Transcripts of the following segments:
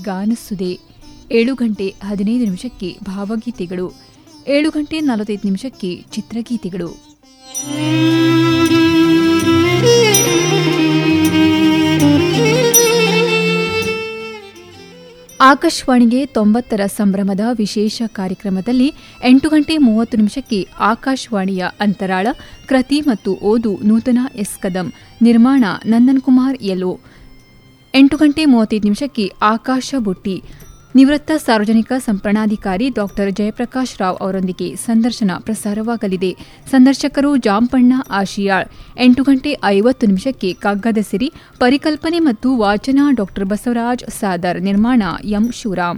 ಗಾನಸುದೆ ಏಳು ಗಂಟೆ ಹದಿನೈದು ನಿಮಿಷಕ್ಕೆ ಭಾವಗೀತೆಗಳು ಏಳು ಗಂಟೆ ನಲವತ್ತೈದು ನಿಮಿಷಕ್ಕೆ ಚಿತ್ರಗೀತೆಗಳು ಆಕಾಶವಾಣಿಗೆ ತೊಂಬತ್ತರ ಸಂಭ್ರಮದ ವಿಶೇಷ ಕಾರ್ಯಕ್ರಮದಲ್ಲಿ ಎಂಟು ಗಂಟೆ ಮೂವತ್ತು ನಿಮಿಷಕ್ಕೆ ಆಕಾಶವಾಣಿಯ ಅಂತರಾಳ ಕೃತಿ ಮತ್ತು ಓದು ನೂತನ ಎಸ್ ಕದಂ ನಿರ್ಮಾಣ ನಂದನ್ ಕುಮಾರ್ ಯಲೋ ಎಂಟು ಗಂಟೆ ಮೂವತ್ತೈದು ನಿಮಿಷಕ್ಕೆ ಆಕಾಶ ಬುಟ್ಟಿ ನಿವೃತ್ತ ಸಾರ್ವಜನಿಕ ಸಂಪರ್ಣಾಧಿಕಾರಿ ಡಾ ಜಯಪ್ರಕಾಶ್ ರಾವ್ ಅವರೊಂದಿಗೆ ಸಂದರ್ಶನ ಪ್ರಸಾರವಾಗಲಿದೆ ಸಂದರ್ಶಕರು ಜಾಂಪಣ್ಣ ಆಶಿಯಾಳ್ ಎಂಟು ಗಂಟೆ ಐವತ್ತು ನಿಮಿಷಕ್ಕೆ ಕಗ್ಗದ ಸಿರಿ ಪರಿಕಲ್ಪನೆ ಮತ್ತು ವಾಚನ ಡಾ ಬಸವರಾಜ್ ಸಾದರ್ ನಿರ್ಮಾಣ ಎಂ ಶಿವರಾಮ್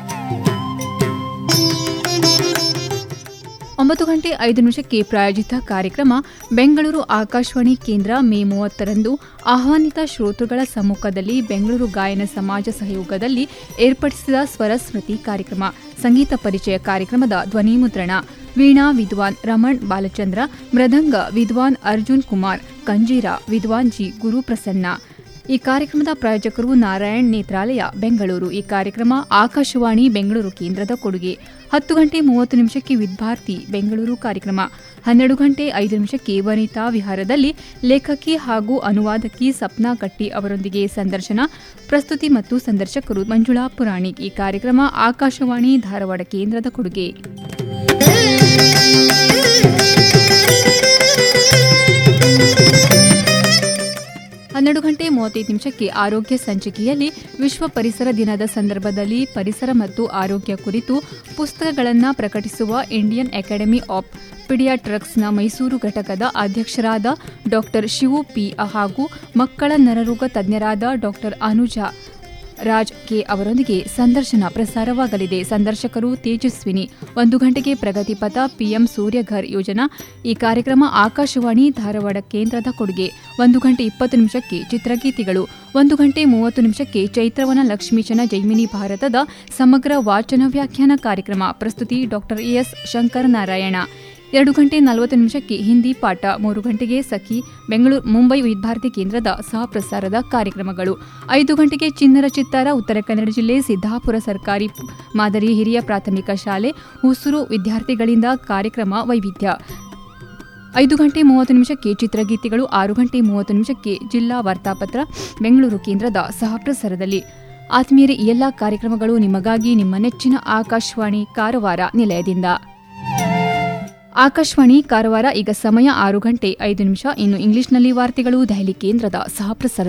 ಒಂಬತ್ತು ಗಂಟೆ ಐದು ನಿಮಿಷಕ್ಕೆ ಪ್ರಾಯೋಜಿತ ಕಾರ್ಯಕ್ರಮ ಬೆಂಗಳೂರು ಆಕಾಶವಾಣಿ ಕೇಂದ್ರ ಮೇ ಮೂವತ್ತರಂದು ಆಹ್ವಾನಿತ ಶ್ರೋತೃಗಳ ಸಮ್ಮುಖದಲ್ಲಿ ಬೆಂಗಳೂರು ಗಾಯನ ಸಮಾಜ ಸಹಯೋಗದಲ್ಲಿ ಏರ್ಪಡಿಸಿದ ಸ್ವರ ಸ್ಮೃತಿ ಕಾರ್ಯಕ್ರಮ ಸಂಗೀತ ಪರಿಚಯ ಕಾರ್ಯಕ್ರಮದ ಧ್ವನಿಮುದ್ರಣ ವೀಣಾ ವಿದ್ವಾನ್ ರಮಣ್ ಬಾಲಚಂದ್ರ ಮೃದಂಗ ವಿದ್ವಾನ್ ಅರ್ಜುನ್ ಕುಮಾರ್ ಕಂಜೀರ ವಿದ್ವಾನ್ ಜಿ ಗುರುಪ್ರಸನ್ನ ಈ ಕಾರ್ಯಕ್ರಮದ ಪ್ರಾಯೋಜಕರು ನಾರಾಯಣ್ ನೇತ್ರಾಲಯ ಬೆಂಗಳೂರು ಈ ಕಾರ್ಯಕ್ರಮ ಆಕಾಶವಾಣಿ ಬೆಂಗಳೂರು ಕೇಂದ್ರದ ಕೊಡುಗೆ ಹತ್ತು ಗಂಟೆ ಮೂವತ್ತು ನಿಮಿಷಕ್ಕೆ ವಿದ್ಯಾರ್ಥಿ ಬೆಂಗಳೂರು ಕಾರ್ಯಕ್ರಮ ಹನ್ನೆರಡು ಗಂಟೆ ಐದು ನಿಮಿಷಕ್ಕೆ ವನಿತಾ ವಿಹಾರದಲ್ಲಿ ಲೇಖಕಿ ಹಾಗೂ ಅನುವಾದಕಿ ಸಪ್ನಾ ಕಟ್ಟಿ ಅವರೊಂದಿಗೆ ಸಂದರ್ಶನ ಪ್ರಸ್ತುತಿ ಮತ್ತು ಸಂದರ್ಶಕರು ಮಂಜುಳಾ ಪುರಾಣಿಕ್ ಈ ಕಾರ್ಯಕ್ರಮ ಆಕಾಶವಾಣಿ ಧಾರವಾಡ ಕೇಂದ್ರದ ಕೊಡುಗೆ ಹನ್ನೆರಡು ಗಂಟೆ ಮೂವತ್ತೈದು ನಿಮಿಷಕ್ಕೆ ಆರೋಗ್ಯ ಸಂಚಿಕೆಯಲ್ಲಿ ವಿಶ್ವ ಪರಿಸರ ದಿನದ ಸಂದರ್ಭದಲ್ಲಿ ಪರಿಸರ ಮತ್ತು ಆರೋಗ್ಯ ಕುರಿತು ಪುಸ್ತಕಗಳನ್ನು ಪ್ರಕಟಿಸುವ ಇಂಡಿಯನ್ ಅಕಾಡೆಮಿ ಆಫ್ ಪಿಡಿಯಾಟ್ರಿಕ್ಸ್ನ ಮೈಸೂರು ಘಟಕದ ಅಧ್ಯಕ್ಷರಾದ ಡಾ ಶಿವು ಪಿ ಹಾಗೂ ಮಕ್ಕಳ ನರರೋಗ ತಜ್ಞರಾದ ಡಾ ಅನುಜಾ ರಾಜ್ ಕೆ ಅವರೊಂದಿಗೆ ಸಂದರ್ಶನ ಪ್ರಸಾರವಾಗಲಿದೆ ಸಂದರ್ಶಕರು ತೇಜಸ್ವಿನಿ ಒಂದು ಗಂಟೆಗೆ ಪ್ರಗತಿಪಥ ಪಿಎಂ ಸೂರ್ಯಘರ್ ಯೋಜನಾ ಈ ಕಾರ್ಯಕ್ರಮ ಆಕಾಶವಾಣಿ ಧಾರವಾಡ ಕೇಂದ್ರದ ಕೊಡುಗೆ ಒಂದು ಗಂಟೆ ಇಪ್ಪತ್ತು ನಿಮಿಷಕ್ಕೆ ಚಿತ್ರಗೀತೆಗಳು ಒಂದು ಗಂಟೆ ಮೂವತ್ತು ನಿಮಿಷಕ್ಕೆ ಚೈತ್ರವನ ಲಕ್ಷ್ಮೀಚನ ಜೈಮಿನಿ ಭಾರತದ ಸಮಗ್ರ ವಾಚನ ವ್ಯಾಖ್ಯಾನ ಕಾರ್ಯಕ್ರಮ ಪ್ರಸ್ತುತಿ ಡಾ ಎಸ್ ಶಂಕರ ನಾರಾಯಣ ಎರಡು ಗಂಟೆ ನಲವತ್ತು ನಿಮಿಷಕ್ಕೆ ಹಿಂದಿ ಪಾಠ ಮೂರು ಗಂಟೆಗೆ ಸಖಿ ಬೆಂಗಳೂರು ಮುಂಬೈ ವಿದ್ಯಾರ್ಥಿ ಕೇಂದ್ರದ ಸಹ ಪ್ರಸಾರದ ಕಾರ್ಯಕ್ರಮಗಳು ಐದು ಗಂಟೆಗೆ ಚಿನ್ನರ ಚಿತ್ತಾರ ಉತ್ತರ ಕನ್ನಡ ಜಿಲ್ಲೆ ಸಿದ್ದಾಪುರ ಸರ್ಕಾರಿ ಮಾದರಿ ಹಿರಿಯ ಪ್ರಾಥಮಿಕ ಶಾಲೆ ಹುಸೂರು ವಿದ್ಯಾರ್ಥಿಗಳಿಂದ ಕಾರ್ಯಕ್ರಮ ವೈವಿಧ್ಯ ಐದು ಗಂಟೆ ಮೂವತ್ತು ನಿಮಿಷಕ್ಕೆ ಚಿತ್ರಗೀತೆಗಳು ಆರು ಗಂಟೆ ಮೂವತ್ತು ನಿಮಿಷಕ್ಕೆ ಜಿಲ್ಲಾ ವಾರ್ತಾಪತ್ರ ಬೆಂಗಳೂರು ಕೇಂದ್ರದ ಸಹ ಪ್ರಸಾರದಲ್ಲಿ ಆತ್ಮೀಯರೇ ಈ ಎಲ್ಲ ಕಾರ್ಯಕ್ರಮಗಳು ನಿಮಗಾಗಿ ನಿಮ್ಮ ನೆಚ್ಚಿನ ಆಕಾಶವಾಣಿ ಕಾರವಾರ ನಿಲಯದಿಂದ ಆಕಾಶವಾಣಿ ಕಾರವಾರ ಈಗ ಸಮಯ ಆರು ಗಂಟೆ ಐದು ನಿಮಿಷ ಇನ್ನು ಇಂಗ್ಲಿಷ್ನಲ್ಲಿ ವಾರ್ತೆಗಳು ದೆಹಲಿ ಕೇಂದ್ರದ ಸಹ ಪ್ರಸಾರ